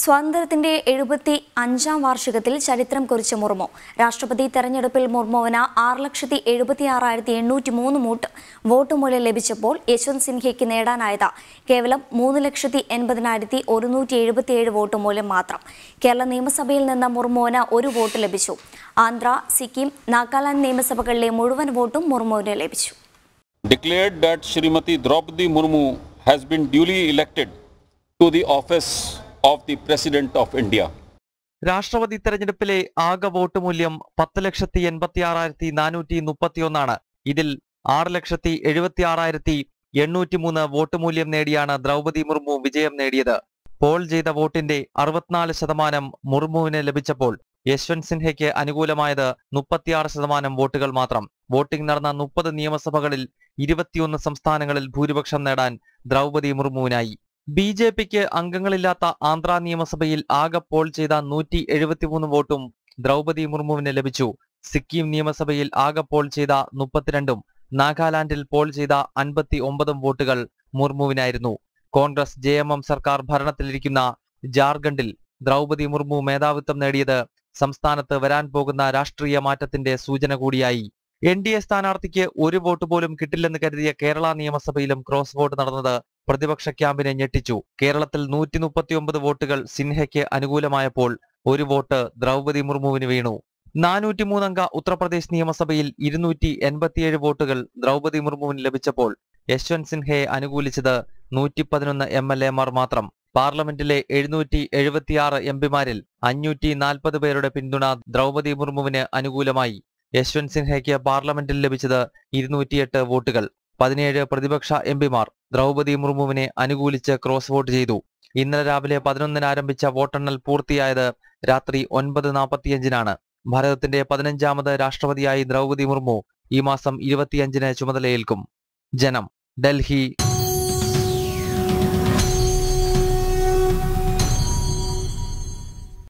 സ്വാതന്ത്ര്യത്തിന്റെ എഴുപത്തി അഞ്ചാം വാർഷികത്തിൽ ചരിത്രം കുറിച്ച മുർമു രാഷ്ട്രപതി തെരഞ്ഞെടുപ്പിൽ മുർമുവിന് ആറ് ലക്ഷത്തി എഴുപത്തി ആറായിരത്തി എണ്ണൂറ്റി മൂന്ന് വോട്ട് വോട്ട് മൂല്യം ലഭിച്ചപ്പോൾ യശ്വന്ത് സിൻഹയ്ക്ക് നേടാനായത് കേവലം മൂന്ന് ലക്ഷത്തി എൺപതിനായിരത്തി ഒരുന്നൂറ്റി എഴുപത്തിയേഴ് വോട്ട് മൂല്യം മാത്രം കേരള നിയമസഭയിൽ നിന്ന് മുർമുവിന് ഒരു വോട്ട് ലഭിച്ചു ആന്ധ്ര സിക്കിം നാഗാലാൻഡ് നിയമസഭകളിലെ മുഴുവൻ വോട്ടും മുർമുവിന് ലഭിച്ചു declared that Srimati Draupadi Murmu has been duly elected to the office of the President of India. രാഷ്ട്രപതി തെരഞ്ഞെടുപ്പിലെ ആകെ വോട്ട് മൂല്യം പത്ത് ലക്ഷത്തി എൺപത്തി ആറായിരത്തി നാനൂറ്റി മുപ്പത്തിയൊന്നാണ് ഇതിൽ ആറ് ലക്ഷത്തി എഴുപത്തി ആറായിരത്തി എണ്ണൂറ്റി മൂന്ന് വോട്ട് മൂല്യം നേടിയാണ് ദ്രൗപതി മുർമു വിജയം നേടിയത് പോൾ ചെയ്ത വോട്ടിന്റെ അറുപത്തിനാല് ശതമാനം മുർമുവിന് ലഭിച്ചപ്പോൾ യശ്വന്ത് സിൻഹയ്ക്ക് അനുകൂലമായത് മുപ്പത്തിയാറ് ശതമാനം വോട്ടുകൾ മാത്രം വോട്ടിംഗ് നടന്ന മുപ്പത് നിയമസഭകളിൽ ഇരുപത്തിയൊന്ന് സംസ്ഥാനങ്ങളിൽ ഭൂരിപക്ഷം നേടാൻ ദ്രൗപതി മുർമുവിനായി ബി ജെ പിക്ക് അംഗങ്ങളില്ലാത്ത ആന്ധ്ര നിയമസഭയിൽ ആകെ പോൾ ചെയ്ത നൂറ്റി എഴുപത്തിമൂന്ന് വോട്ടും ദ്രൗപതി മുർമുവിന് ലഭിച്ചു സിക്കിം നിയമസഭയിൽ ആകെ പോൾ ചെയ്ത മുപ്പത്തിരണ്ടും നാഗാലാൻഡിൽ പോൾ ചെയ്ത അൻപത്തി ഒമ്പതും വോട്ടുകൾ മുർമുവിനായിരുന്നു കോൺഗ്രസ് ജെ എം എം സർക്കാർ ഭരണത്തിലിരിക്കുന്ന ജാർഖണ്ഡിൽ ദ്രൗപതി മുർമു മേധാവിത്വം നേടിയത് സംസ്ഥാനത്ത് വരാൻ പോകുന്ന രാഷ്ട്രീയ മാറ്റത്തിന്റെ സൂചന കൂടിയായി എൻ ഡി എ സ്ഥാനാർത്ഥിക്ക് ഒരു വോട്ട് പോലും കിട്ടില്ലെന്ന് കരുതിയ കേരള നിയമസഭയിലും ക്രോസ് വോട്ട് നടന്നത് പ്രതിപക്ഷ ക്യാമ്പിനെ ഞെട്ടിച്ചു കേരളത്തിൽ നൂറ്റി മുപ്പത്തിയൊമ്പത് വോട്ടുകൾ സിൻഹയ്ക്ക് അനുകൂലമായപ്പോൾ ഒരു വോട്ട് ദ്രൗപതി മുർമുവിന് വീണു നാനൂറ്റിമൂന്നംഗ ഉത്തർപ്രദേശ് നിയമസഭയിൽ ഇരുന്നൂറ്റി എൺപത്തിയേഴ് വോട്ടുകൾ ദ്രൗപതി മുർമുവിന് ലഭിച്ചപ്പോൾ യശ്വന്ത് സിൻഹയെ അനുകൂലിച്ചത് നൂറ്റി പതിനൊന്ന് എം എൽ എമാർ മാത്രം പാർലമെന്റിലെ എഴുന്നൂറ്റി എഴുപത്തിയാറ് എം പിമാരിൽ അഞ്ഞൂറ്റി നാൽപ്പത് പേരുടെ പിന്തുണ ദ്രൗപതി മുർമുവിന് അനുകൂലമായി യശ്വന്ത് സിൻഹയ്ക്ക് പാർലമെന്റിൽ ലഭിച്ചത് ഇരുന്നൂറ്റിയെട്ട് വോട്ടുകൾ പതിനേഴ് പ്രതിപക്ഷ എം പിമാർ ദ്രൗപതി മുർമുവിനെ അനുകൂലിച്ച് ക്രോസ് വോട്ട് ചെയ്തു ഇന്നലെ രാവിലെ പതിനൊന്നിന് ആരംഭിച്ച വോട്ടെണ്ണൽ പൂർത്തിയായത് രാത്രി ഒൻപത് നാൽപ്പത്തിയഞ്ചിനാണ് ഭാരതത്തിന്റെ പതിനഞ്ചാമത് രാഷ്ട്രപതിയായി ദ്രൗപതി മുർമു ഈ മാസം ഇരുപത്തിയഞ്ചിന് ചുമതലയേൽക്കും ജനം ഡൽഹി